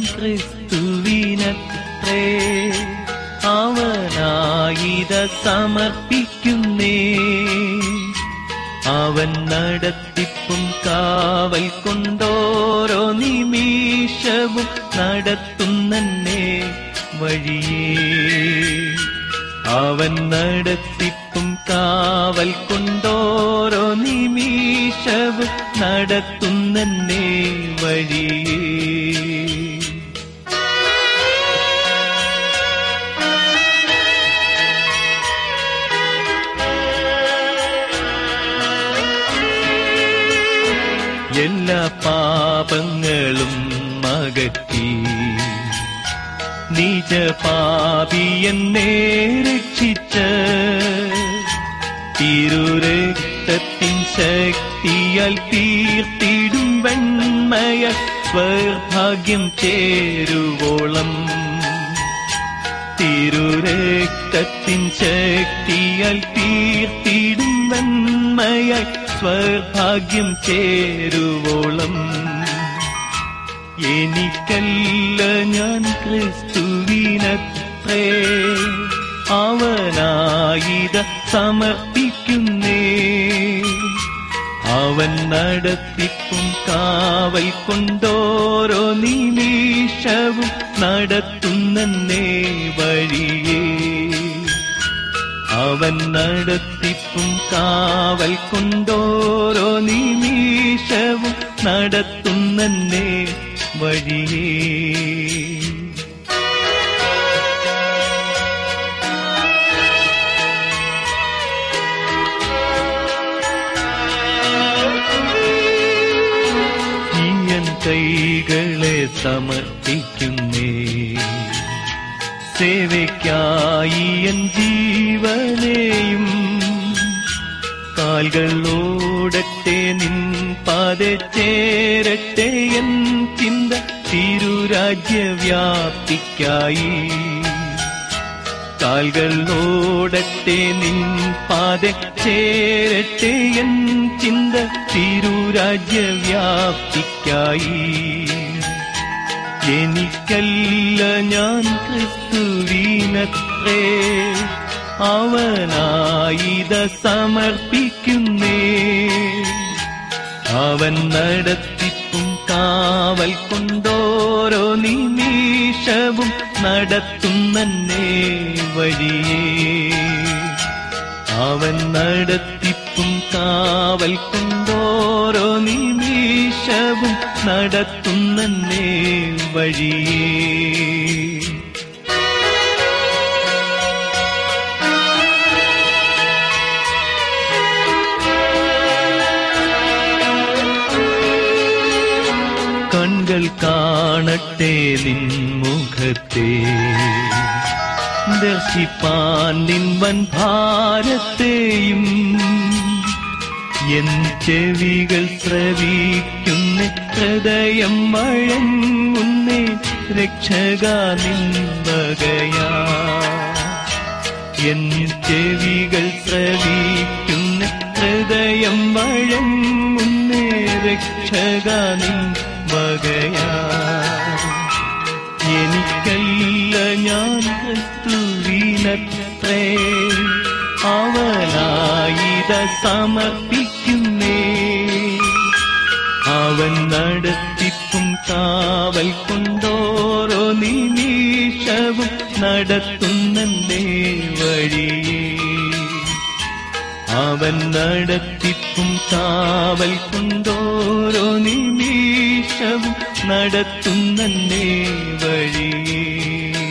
ക്രിസ്തുവിനത്രേ അവനായിത സമർപ്പിക്കുന്നേ അവൻ നടത്തിപ്പും കാവൽ കൊണ്ടോരോ നിമിഷവും നടത്തുന്നെ വഴിയേ അവൻ നടത്തിപ്പും കാവൽ കൊണ്ടോരോ നിമിഷവും നടത്തുന്നെ വഴിയേ എല്ലാ പാപങ്ങളും അകറ്റി നിജ പാപിയെന്നെ രക്ഷിച്ച് തിരുരക്തത്തിൻ ശക്തിയാൽ തീർത്തിടും വെണ്മയ സ്വർഭാഗ്യം ചേരുവോളം തിരുരക്തത്തിൻ ശക്തിയാൽ തീർത്തിടും വെണ്മയായി സ്വർഭാഗ്യം ചേരുവോളം എനിക്കല്ല ഞാൻ ക്രിസ്തുവിനത്രേ അവനായിത സമർപ്പിക്കുന്നേ അവൻ നടത്തിപ്പും കാവൽ കൊണ്ടോരോ നിമിഷവും നടത്തുന്നേ വഴിയേ അവൻ നടത്തിപ്പും കാവൽ കൊണ്ടോരോ നിമിഷവും നടത്തുന്നേ വഴിയേ നീയൻ കൈകളെ സമർപ്പിക്കുന്നേ സേവയ്ക്കായി എൻ ജീവനെയും കാൽകളോടട്ടെ നിൻ പാത ചേരട്ടെ എൻ ചിന്ത തിരുരാജ്യവ്യാപ്തിക്കായി കാൽകളോടട്ടെ നിൻ പാത ചേരട്ടെ എൻ ചിന്ത തിരുരാജ്യവ്യാപ്തിക്കായി എനിക്കല്ല ഞാൻ ക്രിസ്തുവിനത്രേ അവനായിത സമർപ്പിക്കുന്നേ അവൻ നടത്തിപ്പും കാവൽ കൊണ്ടോരോ നിമിഷവും നടത്തുന്നേ വഴിയേ അവൻ നടത്തിപ്പും കാവൽ കൊണ്ടോരോ നിമിഷവും നടത്തുന്നേ വഴിയേ കൺകൾ കാണട്ടെ നിൻ മുഖത്തെ ദർശിപ്പാൻ നിൻ വൻ ഭാരത്തെയും എൻ ചെവികൾ ശ്രവിക്കുന്ന ഹൃദയം വഴങ്ങുന്നേ രക്ഷക നിൻവകയാ എൻ ചെവികൾ ശ്രവിക്കുന്ന ഹൃദയം വഴങ്ങുന്നേ രക്ഷക നിൻ വകയാ എനിക്കല്ല ഞാൻ ക്രിസ്തുവിനത്രേ അവനായിത സമർപ്പിക്കുന്നേ അവൻ നടത്തിപ്പും കാവൽ കൊണ്ടോരോ നിമിഷവും നടത്തുന്നേ വഴിയേ അവൻ നടത്തിപ്പും കാവൽ കൊണ്ടോരോ നിമിഷവും നടത്തുന്നേ വഴിയേ